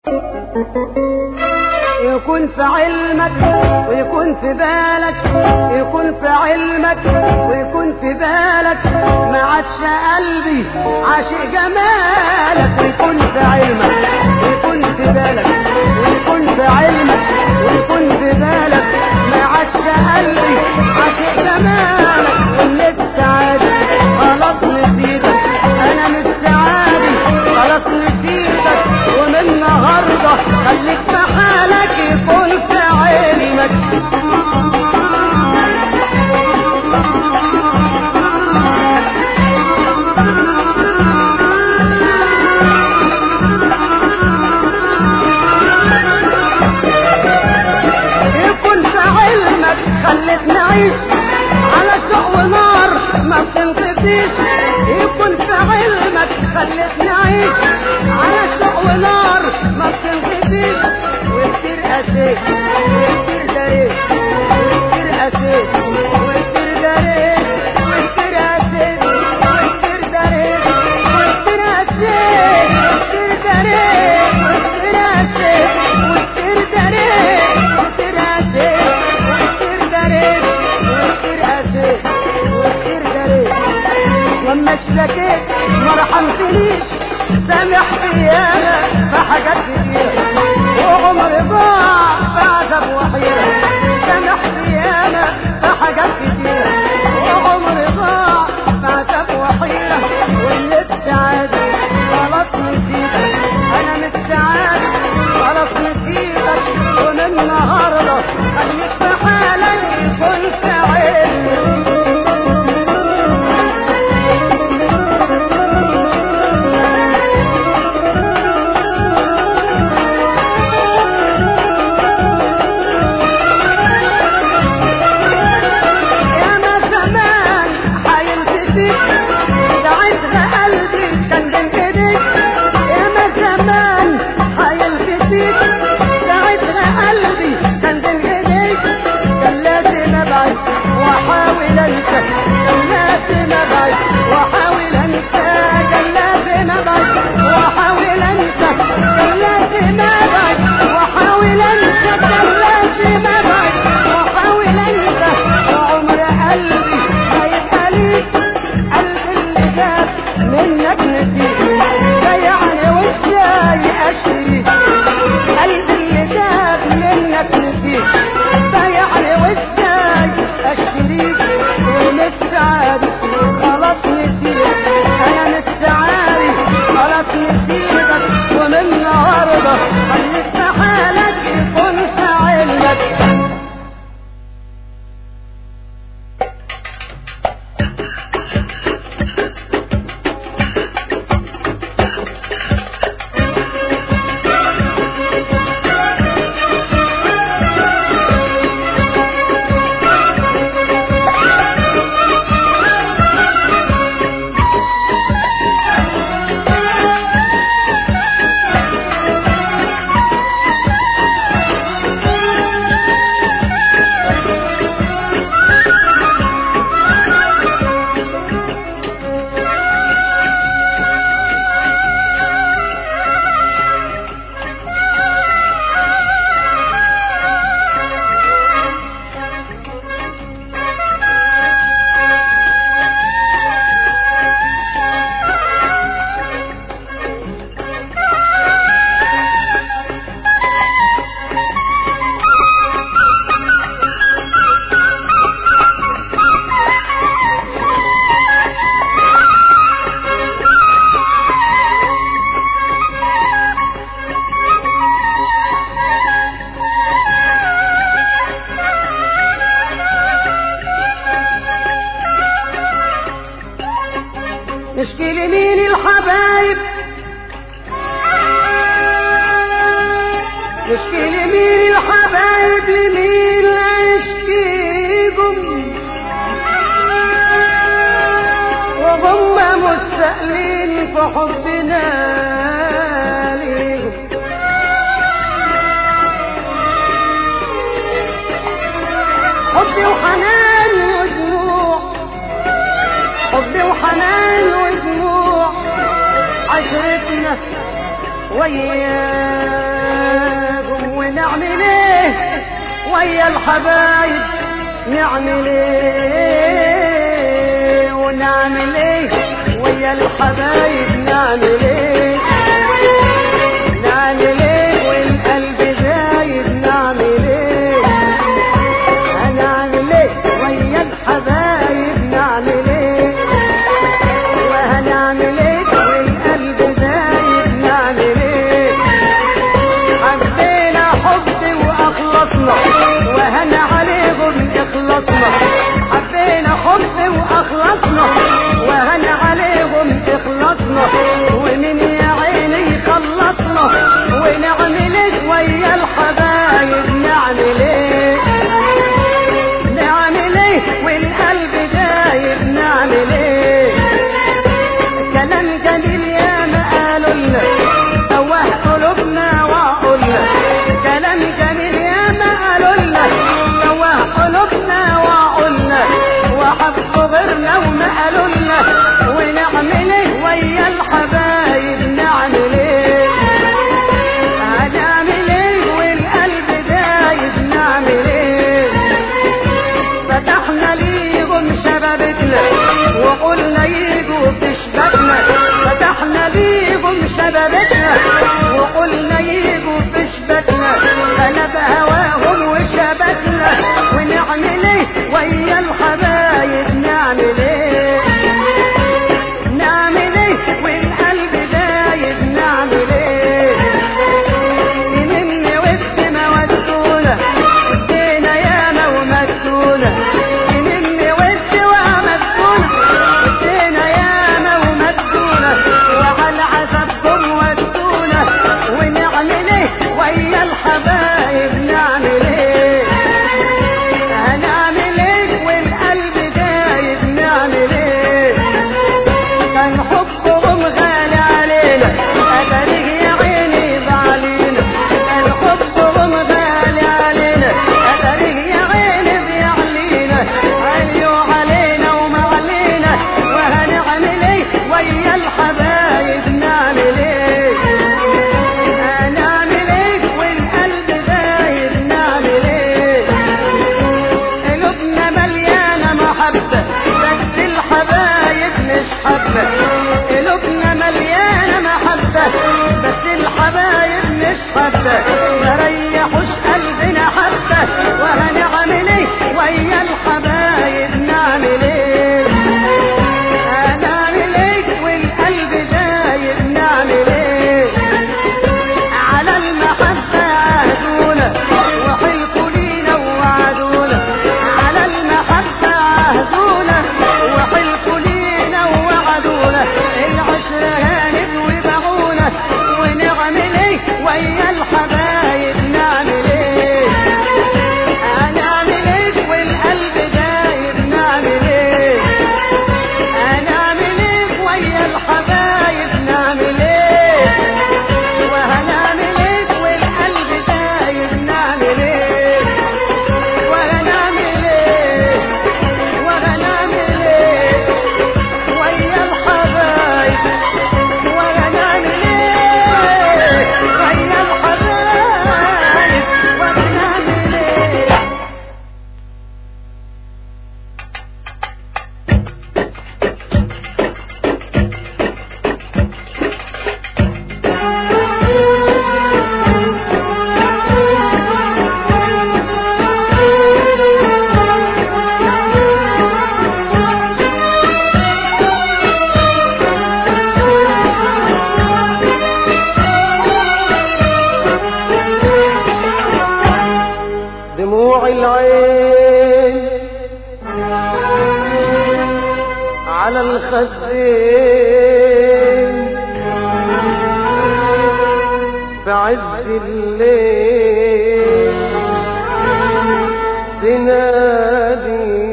يكون في علمك ويكون في بالك يكون في علمك ويكون في بالك ما عادش قلبي عاشق جمالك ويكون في علمك ويكون في بالك ويكون في علمك ويكون في بالك ما عادش قلبي عاشق جمالك واللي السعادة خلاص نسيتك انا مش سعادي خلاص نسيتك ومن النهارده خليك في حالك يكون في علمك يكون في علمك خلتني اعيش على شوق ونار ما بتنطفيش يكون في علمك خلتني اعيش على شوق ونار ما بتنطفيش وكتير قسيت وكتير داريت وكتير قسيت وكتير داريت وكتير قسيت وكتير داريت وكتير قسيت وكتير داريت وكتير قسيت وكتير داريت وكتير قسيت وكتير داريت وكتير قسيت وكتير داريت لما اشتكيت ما رحمتنيش سامحتني انا في حاجات كتيرة وعمري ضاع في عذاب وحيرة سامحتني انا في حاجات كتيرة وعمري ضاع في عذاب وحيرة واللي السعادة خلاص نسيتك انا مش سعادة خلاص نسيتك ومن النهارده خليك في حالك يكون في علمك يا ما زمان حيلت فيك ساعتها قلبي كان بين ايديك يا ما زمان حيلت فيك ساعتها قلبي كان بين ايديك كان لازم ابعد واحاول انسى كان لازم ابعد واحاول انسى كان لازم ابعد واحاول انسى كان لازم ابعد واحاول انسى كان لازم ابعد واحاول انسى وعمر قلبي هيبقى ليك قلب اللي جاب منك نسيت ضيعني وازاي اشتريك قلب اللي جاب منك نسيت ضيعني وازاي اشتريك ومش سعادي خلاص نسيت انا مش سعادي خلاص نسيتك ومن النهارده خليك في حالك يكون في علمك نشكي لمين الحبايب نشكي لمين الحبايب لمين اشكيكم وهم مستقلين في حبنا ليهم حبي وحنان ودموع حب وحنان ودموع عشرتنا وياك ويا الحبايب نعمل ايه ونعمل ايه ويا الحبايب نعمل ايه نعمل ايه والقلب زايد نعمل ايه هنعمل ايه ويا الحبايب نعمل ايه وهنعمل ايه والقلب زايد نعمل ايه حبينا حب واخلصنا وهنا عليهم اخلصنا حبينا حب واخلصنا وهنا عليهم اخلصنا ومن يا عيني خلصنا ونعمل ايه ويا الحبايب نعمل ايه نعمل ايه والقلب دايب نعمل ايه كلام جميل يا ما قالوا لنا توه قلوبنا وعقولنا كلام جميل يا ما قالوا لنا توه قلوبنا وعقولنا وحبوا غيرنا وما قالوا لنا ونعمل ايه ويا الحبايب نعمل ايه هنعمل ايه والقلب دايب نعمل ايه فتحنا ليهم شبابتنا وقلنا يجوا في شبابنا فتحنا ليهم شبابتنا وقلنا يجوا في شبابنا غلب هواهم وشبابنا ونعمل ايه ويا الحبايب نعمل ايه نعمل ايه والقلب دايب نعمل ايه من وسط ما ودونا ادينا ياما ومدونا من وسط ومدونا ادينا ياما ومدونا وعلى عذابكم ودونا ونعمل ايه ويا الحبايب نعمل ايه هنعمل ايه والقلب دايب نعمل ايه كان حبهم غالي علينا أتاريه يا عيني بعلينا كان حبهم غالي علينا أتاريه يا عيني بيعلينا عليوا علينا وما علينا وهنعمل ايه ويا الحبايب نعمل ايه هنعمل ايه والقلب دايب نعمل ايه قلوبنا مليانة محبة بس الحبايب مش حبة قلوبنا مليانة محبة بس الحبايب مش حبة مريحوش قلبنا حبة وهنعمل ايه ويا الحبايب نعمل ايه هنعمل ايه والقلب دايب نعمل ايه على المحبة عهدونا وحلفوا لينا ووعدونا على المحبة عهدونا وحلفوا لينا ووعدونا العشرة هانت وباعونا ونعمل ايه ويا الحبايب نعمل ايه هنعمل ايه والقلب دايب نعمل ايه هنعمل ايه ويا الحبايب نعمل ايه وهنعمل ايه والقلب دايب نعمل ايه وهنعمل ايه وهنعمل ايه ويا الحبايب وهنعمل ايه ويا الحبايب وهنعمل ايه دموع العين على الخدين بعز الليل تنادي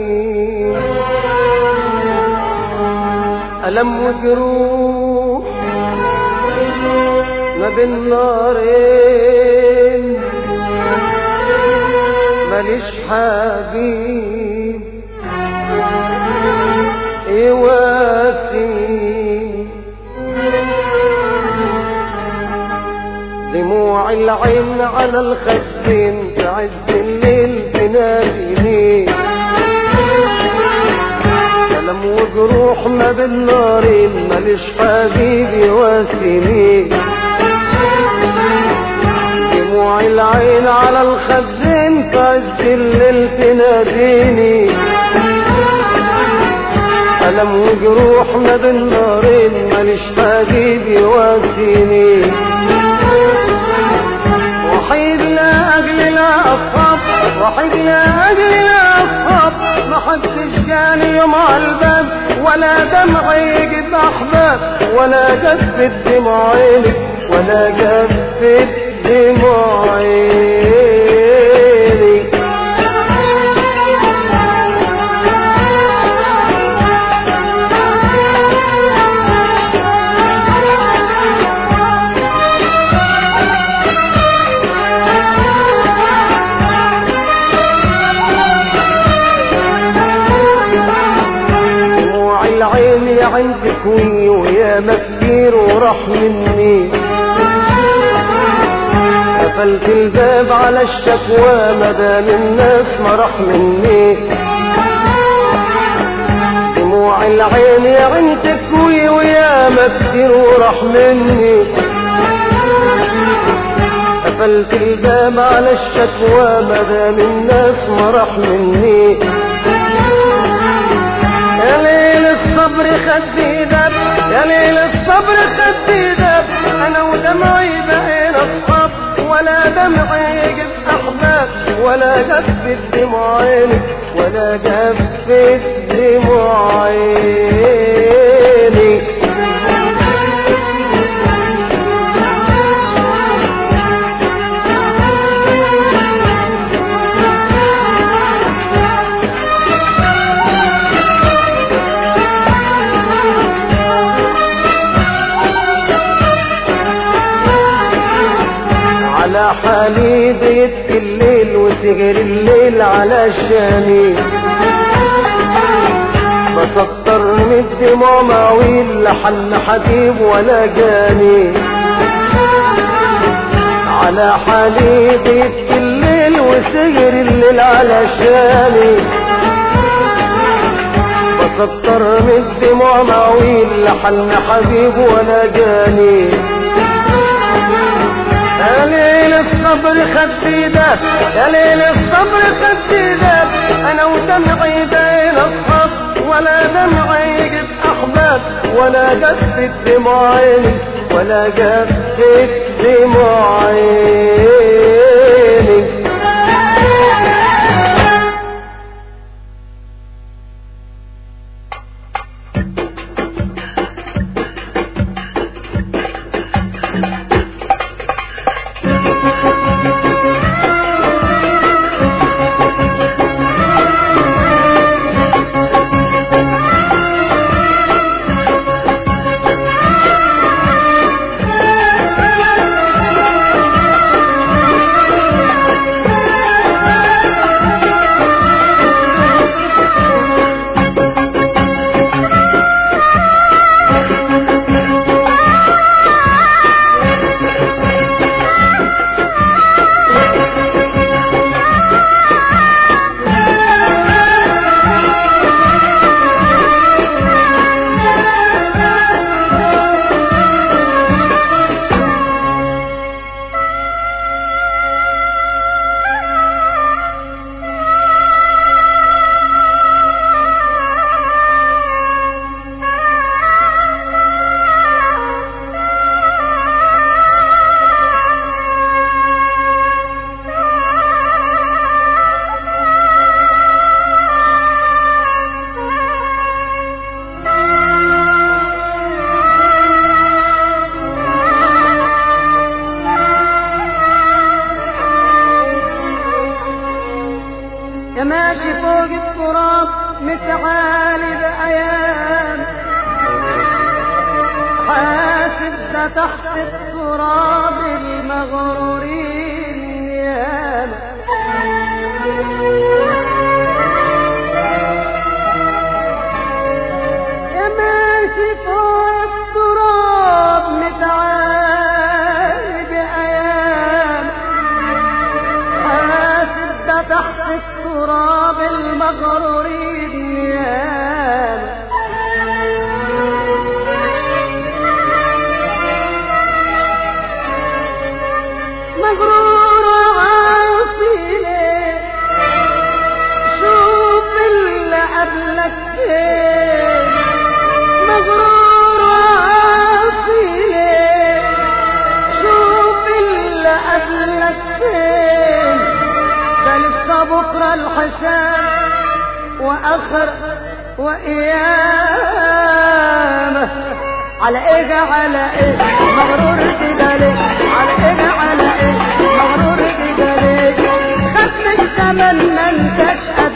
ألم وجروح ما بين نارين ماليش حبيب يواسي دموع العين على الخدين في عز الليل تناديني ألم وجروح ما بين نارين ماليش حبيبي واسيني دموع العين على الخدين في عز الليل تناديني ألم وجروح ما بين نارين ماليش حبيبي واسيني وحيد لا أجل لا أصحاب وحيد لا أجل لا أصحاب ما حدش جاني يوم على الباب ولا دمع يجيب أحباب ولا جفت دموع عيني ولا جفت دموع عيني دموع العين يا عندك وي ويا مكتير وراح مني قفلت الباب على الشكوى مدام الناس ما راح مني دموع العين يا عندك وي ويا مكتير وراح مني قفلت الباب على الشكوى مدام الناس ما راح مني يا ليل الصبر خدي دب يا ليل الصبر خدي دب انا ودمعي بقينا اصحاب ولا دمعي يجيب احباب ولا جفت دموع عيني ولا جفت دموع عيني على حالي بيت الليل وسهر الليل على شاني بسطر من الدموع مواويل لحن حبيب ولا جاني على حالي بيت الليل وسهر الليل على شاني بسطر من الدموع مواويل لحن حبيب ولا جاني يا ليل الصبر خدي ده يا ليل الصبر خدي ده انا ودمعي بين الصف ولا دمعي يجيب احباب ولا جفت دموع عيني ولا جفت دموع عيني يا ماشي فوق التراب متعالي بأيام حاسب ده تحت التراب المغرورين ياما يا ماشي فوق التراب متعالي بأيام حاسب ده تحت التراب تراب المغرورين يا مغرور وعاصي ليه شوف اللي قبلك فين مغرور وعاصي ليه شوف اللي قبلك فين ده لسه بكره الحساب واخر وقيامه على ايه على ايه مغرور كده ليه على ايه على ايه مغرور كده ليه خد من زمن ما انتش قد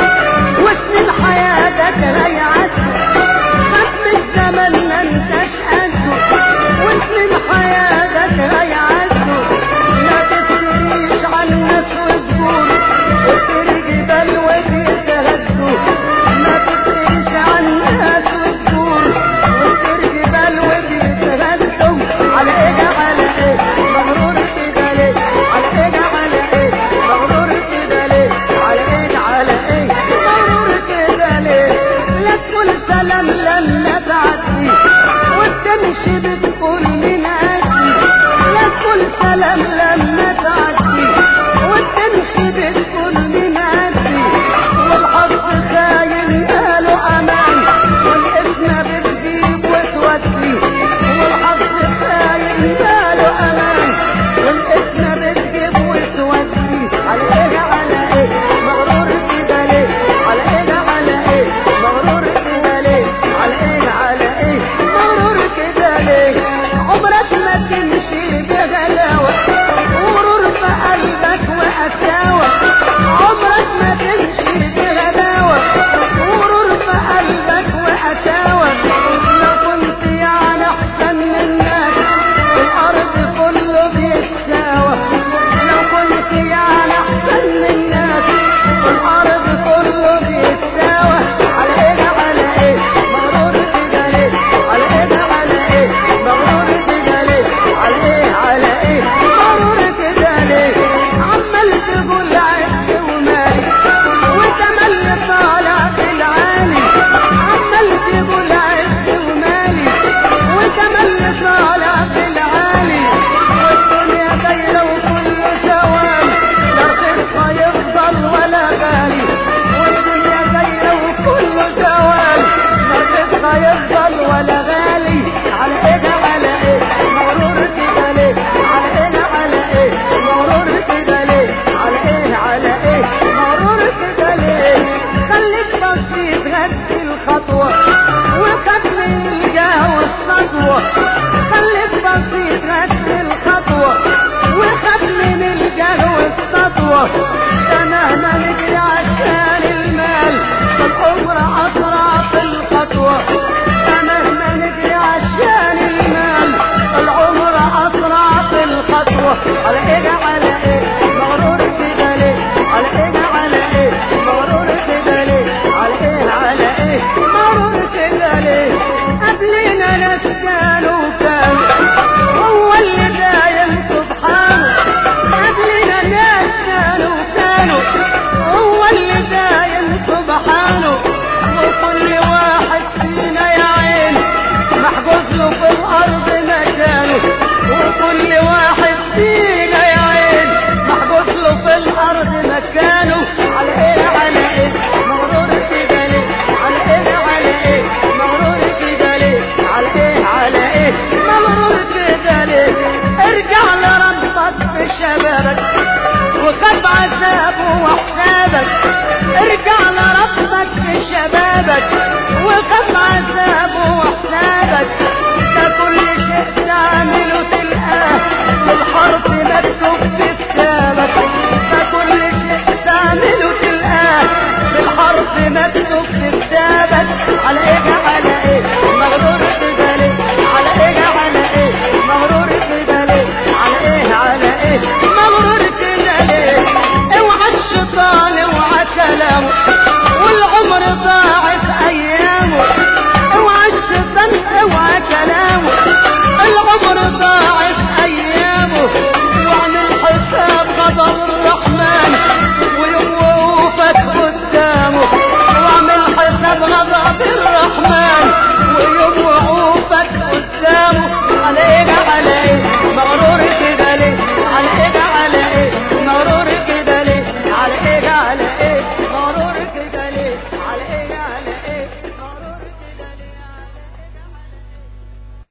وسنين حياتك هيعد خد من زمن ما انتش قد وسنين حياتك هيعد ما تفتريش عن الناس وتقول وترجي بلوتي تهدوا ما تفتريش عن الناس وتقول وترجي بلوتي تهدوا على ايه على ايه مغرور كده ليه على ايه على ايه مغرور كده ليه على ايه على ايه مغرور كده ليه لا تقول سلام لما تعدي وتمشي بتقول من قدي لا تقول سلام لما تعدي وتمشي بتقول من قدي والحظ خاين قالوا امان والاسم بتجيب وتودي والحظ خاين قالوا امان والاسم بتجيب وتودي على ايه على ايه مغرور كده ليه على ايه على ايه مغرور كده ليه على ايه على ايه مغرور كده ليه عمرك ما تمشي بغلاوة غرور في قلبك وقساوة عمرك ما تمشي بغلاوة غرور في قلبك وقساوة لو كنت يعني احسن منك الارض كله بيتساوى لو كنت يعني احسن منك الارض كله بيتساوى على ايه على ايه مغرور كده ليه على ايه على ايه مغرور كده ليه على ايه على ايه مغرور كده ليه عمال تقول عز ومالي وتملي طالع في العالي عمال تقول عز ومالي وتملي طالع في العالي والدنيا دايره وكله سوام لا رخيص هيفضل ولا غالي والدنيا دايره وكله سوام لا رخيص هيفضل ولا غالي على ايه على ايه مغرور كده ليه على ايه على ايه مغرور كده ليه على ايه على ايه مغرور كده ليه خليك بسيط غدي الخطوه وخد من الجاه والسطوه خليك بسيط غدي الخطوه وخد من الجاه والسطوه ده مهما نجري عشان المال العمر اسرع في الخطوه ده مهما نجري عشان المال العمر اسرع في الخطوه على ايه على ايه مغرور كده ليه على ايه على ايه مغرور كده ليه على ايه على ايه مغرور كده ليه قبلنا ناس كانوا كانوا هو اللي دايم سبحانه قبلنا ناس كانوا كانوا هو اللي دايم سبحانه وكل واحد فينا يا عين محجوز له في الارض مكانه وكل واحد فينا يا عين محجوز له في الارض مكانه على ايه على ايه مغرور كده ليه على ايه على ايه مغرور كده ليه على ايه على ايه مغرور كده ليه ارجع لربك في شبابك وخاف عذابه وحسابك ارجع لربك في شبابك